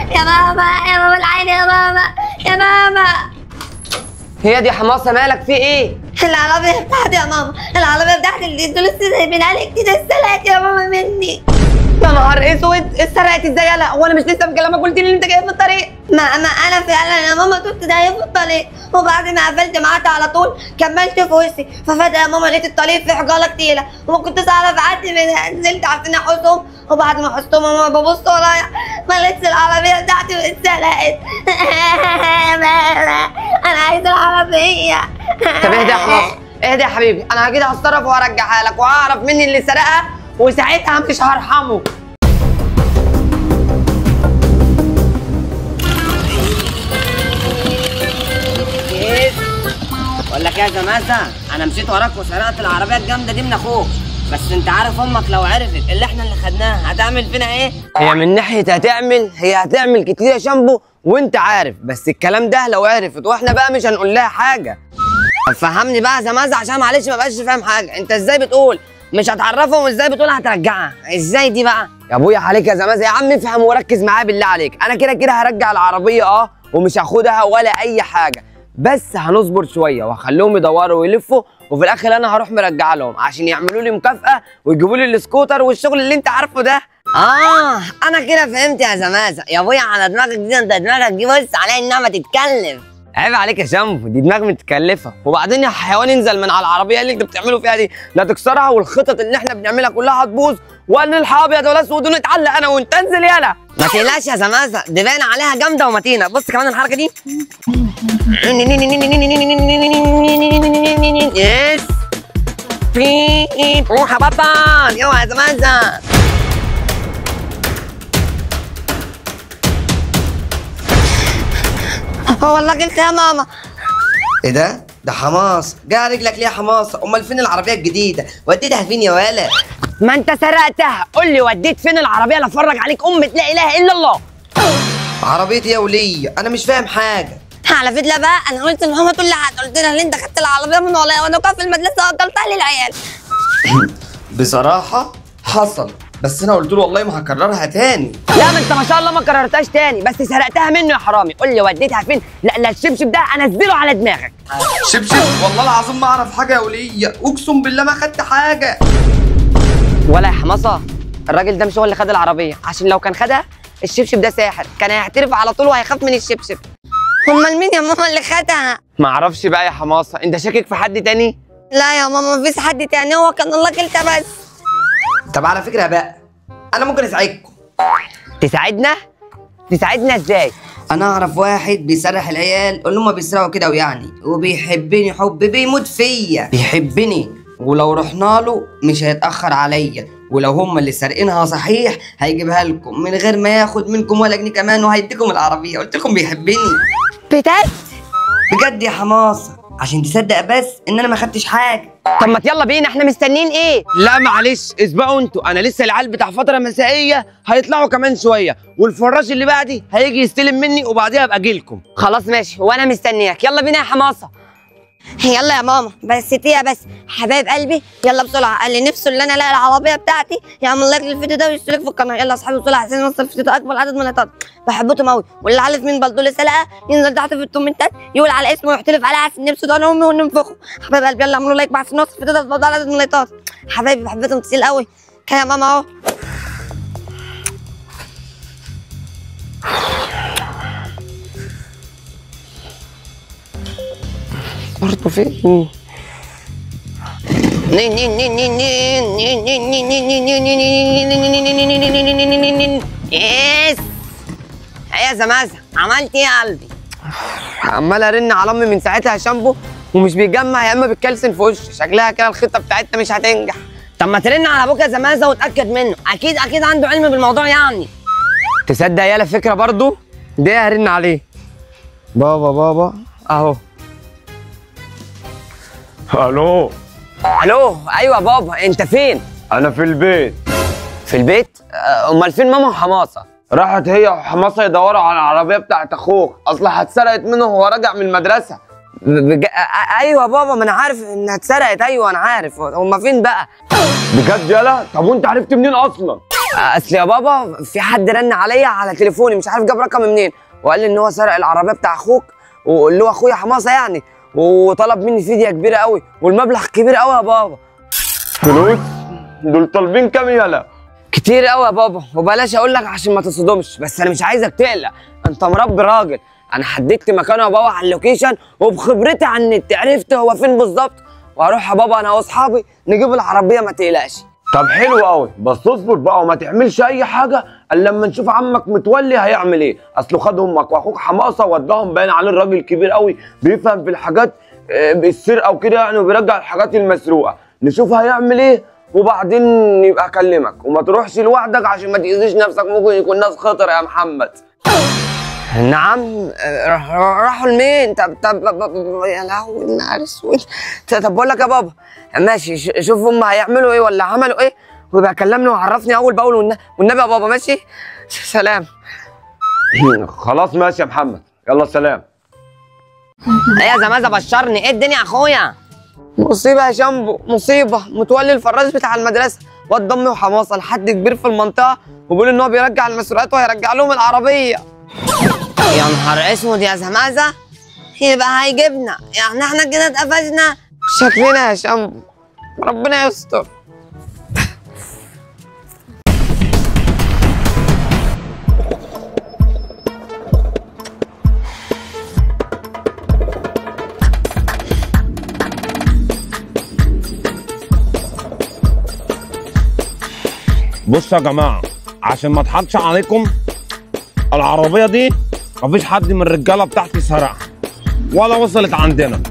يا ماما يا ماما العين يا ماما يا ماما هي دي حماصه مالك في ايه العربية بتاعتي يا ماما العربية بتاعتي اللي انتوا لسه سايبينها لي كتير اتسرقت يا ماما مني يا نهار اسود اتسرقت ازاي يالا هو انا مش لسه مكلمك قلت لي ان انت جاي في الطريق ما ما انا فعلا يا ماما كنت داية في الطريق وبعد ما قفلت معاك على طول كملت في وشي ففجأة يا ماما لقيت الطريق فيه حجارة كتيرة وما كنتش اعرف اعدي من نزلت عشان احوزهم وبعد ما حوزتهم يا ماما ببص ورايا ما لقيتش العربية بتاعتي واتسرقت يا ماما انا عايزة العربية طب اهدى يا حماصه اهدى يا حبيبي انا اكيد هتصرف وهرجعها لك وهعرف مين اللي سرقها وساعتها مش هرحمه بقول لك إيه يا زماسة انا مشيت وراك وسرقت العربيه الجامده دي من اخوك بس انت عارف امك لو عرفت اللي احنا اللي خدناها هتعمل فينا ايه هي من ناحيه هتعمل هي هتعمل كتير يا شامبو وانت عارف بس الكلام ده لو عرفت واحنا بقى مش هنقول لها حاجه طب فهمني بقى يا زمازة عشان معلش ما بقاش فاهم حاجه انت ازاي بتقول مش هتعرفهم وازاي بتقول هترجعها ازاي دي بقى يا ابويا عليك يا زمازة يا عم افهم وركز معايا بالله عليك انا كده كده هرجع العربيه اه ومش هاخدها ولا اي حاجه بس هنصبر شويه وهخليهم يدوروا ويلفوا وفي الاخر انا هروح مرجع لهم عشان يعملوا لي مكافاه ويجيبوا لي السكوتر والشغل اللي انت عارفه ده اه انا كده فهمت يا زمازة يا ابويا على دماغك دي انت دماغك دي بص عليها انها ما تتكلم عيب عليك يا شامبو دي دماغ متكلفه وبعدين يا حيوان انزل من على العربيه اللي انت بتعملوا فيها دي لا تكسرها والخطط اللي احنا بنعملها كلها هتبوظ ونلحق ابيض ولا اسود ونتعلق انا وانت انزل يلا ما تقلقش يا زمازة دي باين عليها جامده ومتينه بص كمان الحركه دي يس في روح يا بطل يلا يا زمازة هو والله قلت يا ماما ايه ده؟ ده حماس جا رجلك ليه يا حماس؟ امال فين العربيه الجديده؟ وديتها فين يا ولا؟ ما انت سرقتها قول لي وديت فين العربيه لا افرج عليك ام لا اله الا الله عربيتي يا وليه انا مش فاهم حاجه على فكرة بقى انا قلت لماما تقول لي قلت لها اللي انت خدت العربية من ورايا وانا واقفة في المدرسة وقلتها للعيال بصراحه حصل بس انا قلت له والله ما هكررها تاني لا ما انت ما شاء الله ما كررتهاش تاني بس سرقتها منه يا حرامي قول لي وديتها فين لا لا الشبشب ده انزله على دماغك شبشب والله العظيم ما اعرف حاجه يا وليه اقسم بالله ما خدت حاجه ولا يا حماصه الراجل ده مش هو اللي خد العربيه عشان لو كان خدها الشبشب ده ساحر كان هيعترف على طول وهيخاف من الشبشب امال مين يا ماما اللي خدها ما اعرفش بقى يا حماصه انت شاكك في حد تاني لا يا ماما مفيش حد تاني هو كان الله قلت بس طب على فكره بقى انا ممكن اساعدكم تساعدنا تساعدنا ازاي انا اعرف واحد بيسرح العيال اللي هم بيسرقوا كده ويعني وبيحبني حب بيموت فيا بيحبني ولو رحنا له مش هيتاخر عليا ولو هم اللي سارقينها صحيح هيجيبها لكم من غير ما ياخد منكم ولا جنيه كمان وهيديكم العربيه قلت لكم بيحبني بجد بجد يا حماصه عشان تصدق بس ان انا ما خدتش حاجه طب ما يلا بينا احنا مستنيين ايه لا معلش اسبقوا انتوا انا لسه العيال بتاع فتره مسائيه هيطلعوا كمان شويه والفراش اللي بعدي هيجي يستلم مني وبعديها ابقى اجي لكم خلاص ماشي وانا مستنياك يلا بينا يا حماصه يلا يا ماما بس تيا بس حبايب قلبي يلا بسرعه قال لي نفسه اللي انا الاقي العربيه بتاعتي يعمل لايك للفيديو ده ويشترك في القناه يلا يا اصحابي بسرعه عشان نوصل الفيديو اكبر عدد من اللايكات بحبكم قوي واللي عارف مين بلدول سلقه ينزل تحت في الكومنتات يقول على اسمه ويحترف عليها عشان نفسه ده انا امي وننفخه حبايب قلبي يلا اعملوا لايك بقى عشان نوصل الفيديو ده برضه عدد من اللايكات حبايبي بحبكم كتير قوي كده يا ماما اهو برضه فين يس يا زمازة عملت ايه يا قلبي عمال ارن على امي من ساعتها يا شامبو ومش بيجمع يا اما بيتكلسن في وشي شكلها كده الخطه بتاعتنا مش هتنجح طب ما ترن على ابوك يا زمازة وتاكد منه اكيد اكيد عنده علم بالموضوع يعني تصدق يالا فكره برضو دي هرن عليه بابا بابا اهو الو الو ايوه بابا انت فين انا في البيت في البيت آه، امال فين ماما وحماصه راحت هي وحماسه يدوروا على العربيه بتاعت اخوك اصلها اتسرقت منه وهو راجع من المدرسه بج... آه، ايوه بابا ما انا عارف انها اتسرقت ايوه انا عارف هما فين بقى بجد يالا طب وانت عرفت منين اصلا اصل يا بابا في حد رن عليا على تليفوني مش عارف جاب رقم منين وقال لي ان هو سرق العربيه بتاع اخوك واللي هو اخويا حماصه يعني وطلب مني فديه كبيره قوي والمبلغ كبير قوي يا بابا فلوس دول طالبين كام يالا كتير قوي يا بابا وبلاش اقول لك عشان ما تصدمش بس انا مش عايزك تقلق انت مربي راجل انا حددت مكانه يا بابا على اللوكيشن وبخبرتي على النت عرفت هو فين بالظبط وهروح يا بابا انا واصحابي نجيب العربيه ما تقلقش طب حلو قوي بس اصبر بقى وما تعملش اي حاجه الا لما نشوف عمك متولي هيعمل ايه اصله خد امك واخوك حماصه وداهم باين عليه الراجل كبير قوي بيفهم في الحاجات آه، بالسرقه وكده يعني وبيرجع الحاجات المسروقه نشوف هيعمل ايه وبعدين يبقى اكلمك وما تروحش لوحدك عشان ما تاذيش نفسك ممكن يكون ناس خطر يا محمد نعم آه، راح- راحوا لمين طب طب ب- ب- يا لهوي نهار اسود طب بقول لك يا بابا ماشي ش- شوف هم هيعملوا ايه ولا عملوا ايه ويبقى كلمني وعرفني اول باول والن- والنبي يا بابا ماشي سلام خلاص ماشي يا محمد يلا سلام ايه يا زمازه بشرني ايه الدنيا يا اخويا مصيبه يا شامبو مصيبه متولي الفراش بتاع المدرسه واد ضمي وحماصه لحد كبير في المنطقه وبيقول ان هو بيرجع المسروقات وهيرجع لهم العربيه يا نهار اسود يا زمازه يبقى هيجيبنا يعني احنا كده اتقفشنا شكلنا يا شامبو ربنا يستر بصوا يا جماعه عشان ما اضحكش عليكم العربيه دي مفيش حد من الرجاله بتاعتي سرقها ولا وصلت عندنا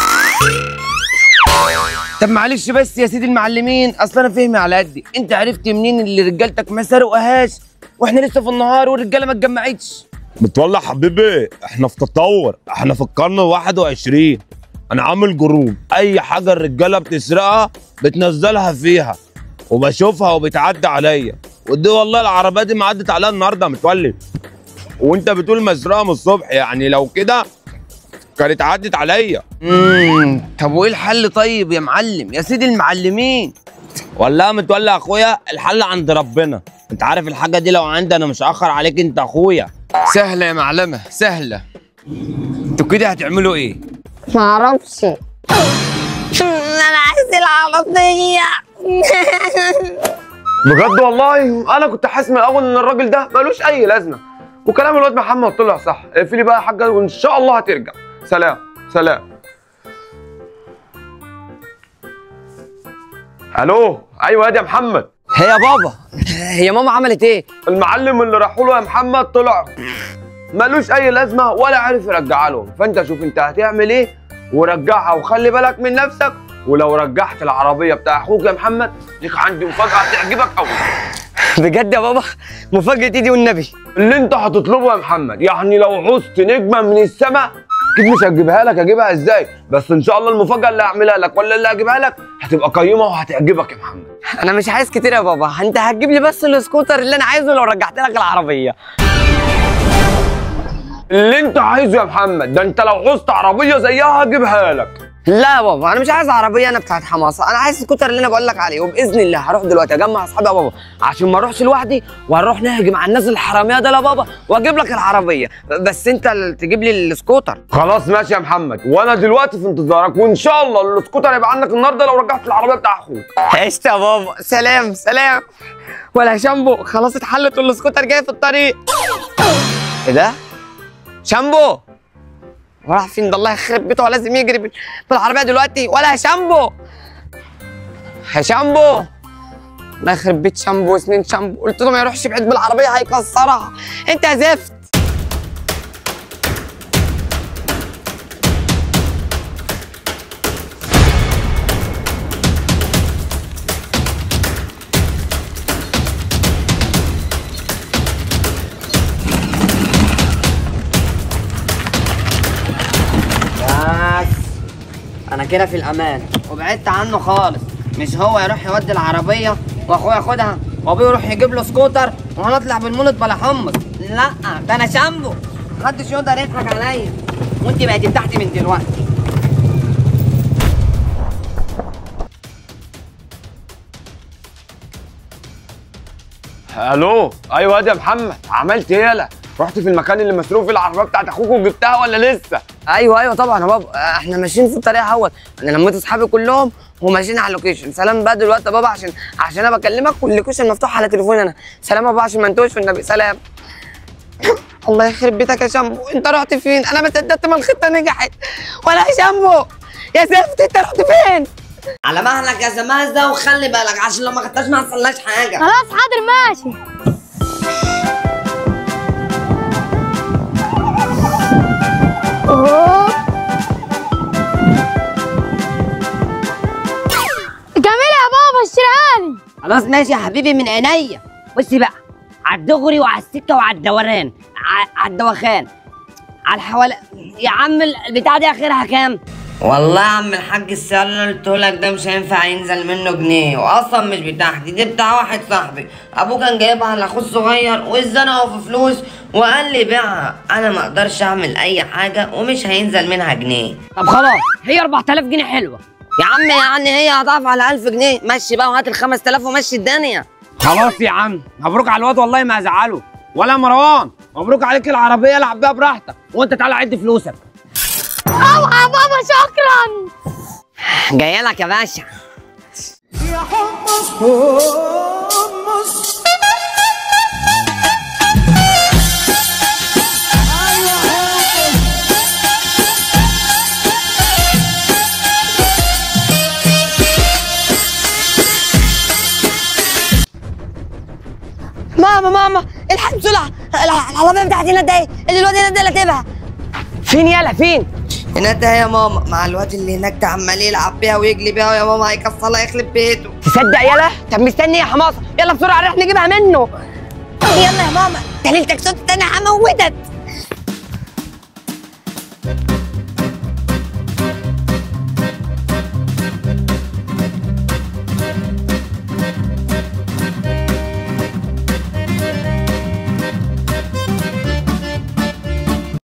طب معلش بس يا سيدي المعلمين اصل انا فهمي على قدي انت عرفت منين اللي رجالتك ما سرقوهاش واحنا لسه في النهار والرجاله ما اتجمعتش بتولع حبيبي احنا في تطور احنا في القرن الواحد وعشرين انا عامل جروب اي حاجه الرجاله بتسرقها بتنزلها فيها وبشوفها وبتعدي عليا ودي والله العربيه دي معدت عليها النهارده يا متولي وانت بتقول مسروقه من الصبح يعني لو كده كانت عدت عليا امم طب وايه الحل طيب يا معلم يا سيدي المعلمين والله متولي يا اخويا الحل عند ربنا انت عارف الحاجه دي لو عندي انا مش هاخر عليك انت اخويا سهله يا معلمه سهله انتوا كده هتعملوا ايه معرفش انا عايز العربية بجد والله انا كنت حاسس من الاول ان الراجل ده ملوش اي لازمه وكلام الواد محمد طلع صح اقفلي بقى يا حاجه وان شاء الله هترجع سلام سلام الو ايوه يا دي يا محمد هي يا بابا هي ماما عملت ايه المعلم اللي راحوا له يا محمد طلع ملوش اي لازمه ولا عارف يرجعها لهم فانت شوف انت هتعمل ايه ورجعها وخلي بالك من نفسك ولو رجعت العربيه بتاع اخوك يا محمد ليك عندي مفاجاه هتعجبك قوي بجد يا بابا مفاجاه ايدي والنبي اللي انت هتطلبه يا محمد يعني لو عوزت نجمه من السماء اكيد مش هتجيبها لك هجيبها ازاي بس ان شاء الله المفاجاه اللي هعملها لك ولا اللي هجيبها لك هتبقى قيمه وهتعجبك يا محمد انا مش عايز كتير يا بابا انت هتجيب لي بس السكوتر اللي انا عايزه لو رجعت لك العربيه اللي انت عايزه يا محمد ده انت لو عوزت عربيه زيها هجيبها لك لا يا بابا انا مش عايز عربيه انا بتاعت حماصه انا عايز السكوتر اللي انا بقول لك عليه وباذن الله هروح دلوقتي اجمع اصحابي يا بابا عشان ما اروحش لوحدي وهنروح نهجم على الناس الحراميه ده يا بابا واجيب لك العربيه بس انت اللي تجيب لي السكوتر خلاص ماشي يا محمد وانا دلوقتي في انتظارك وان شاء الله السكوتر هيبقى عندك النهارده لو رجعت العربيه بتاع اخوك عشت يا بابا سلام سلام ولا شامبو خلاص اتحلت والسكوتر جاي في الطريق ايه ده شامبو وراح فين ده الله يخرب بيته هو لازم يجري بال- بالعربيه دلوقتي ولا يا شامبو يا شامبو الله يخرب بيت شامبو وسنين شامبو قلت له ما يروحش بعيد بالعربيه هيكسرها انت يا زفت بس انا كده في الامان وبعدت عنه خالص مش هو يروح يودي العربيه واخويا ياخدها وابوه يروح يجيب له سكوتر وهنطلع بالمولد بلا حمص لا ده انا شامبو محدش يقدر يضحك عليا وانت بقيتي بتاعتي من دلوقتي الو ايوه واد يا محمد عملت ايه يالا رحت في المكان اللي مسروق فيه العربيه بتاعت اخوك وجبتها ولا لسه ايوه ايوه طبعا يا بابا احنا ماشيين في الطريق اهوت انا لميت اصحابي كلهم وماشيين على اللوكيشن سلام بقى دلوقتي يا بابا عشان عشان انا بكلمك واللوكيشن مفتوح على تليفوني انا سلام يا بابا عشان ما انتوش في النبي سلام الله يخرب بيتك يا شامبو انت رحت فين انا ما صدقت ما الخطه نجحت ولا يا شامبو يا زفت انت رحت فين على مهلك يا زمازة وخلي بالك عشان لو ما خدتهاش ما حصلناش حاجة خلاص حاضر ماشي أوه. جميل يا بابا اشتريهالي خلاص ماشي يا حبيبي من عينيا بصي بقى على الدغري وعلى السكه وعلى الدوران ع- على الدوخان على الحوالي يا عم البتاع دي اخرها كام؟ والله يا عم الحاج السعر اللي قلته لك ده مش هينفع ينزل منه جنيه واصلا مش بتاعتي دي بتاع واحد صاحبي ابوه كان جايبها لاخوه الصغير واتزنقوا في فلوس وقال لي بيعها انا ما اقدرش اعمل اي حاجه ومش هينزل منها جنيه طب خلاص هي 4000 جنيه حلوه يا عم يعني هي هضاف على 1000 جنيه مشي بقى وهات ال 5000 ومشي الدنيا خلاص يا عم مبروك على الواد والله ما هزعله ولا مروان مبروك عليك العربيه العب بيها براحتك وانت تعالى عد فلوسك اوعى يا بابا شكرا جايه لك يا باشا ماما ماما الحق بسرعه الع- العربيه بتاعتي ندى اللي الواد ندى اللي تبها فين يالا فين؟ هناك ده يا ماما مع الواد اللي هناك ده عمال يلعب بيها ويجلي بيها يا ماما هيكسرها يخرب بيته تصدق يالا طب مستني يا حماصه يلا بسرعه نروح نجيبها منه يلا يا ماما ده ليلتك صوت انا هموتك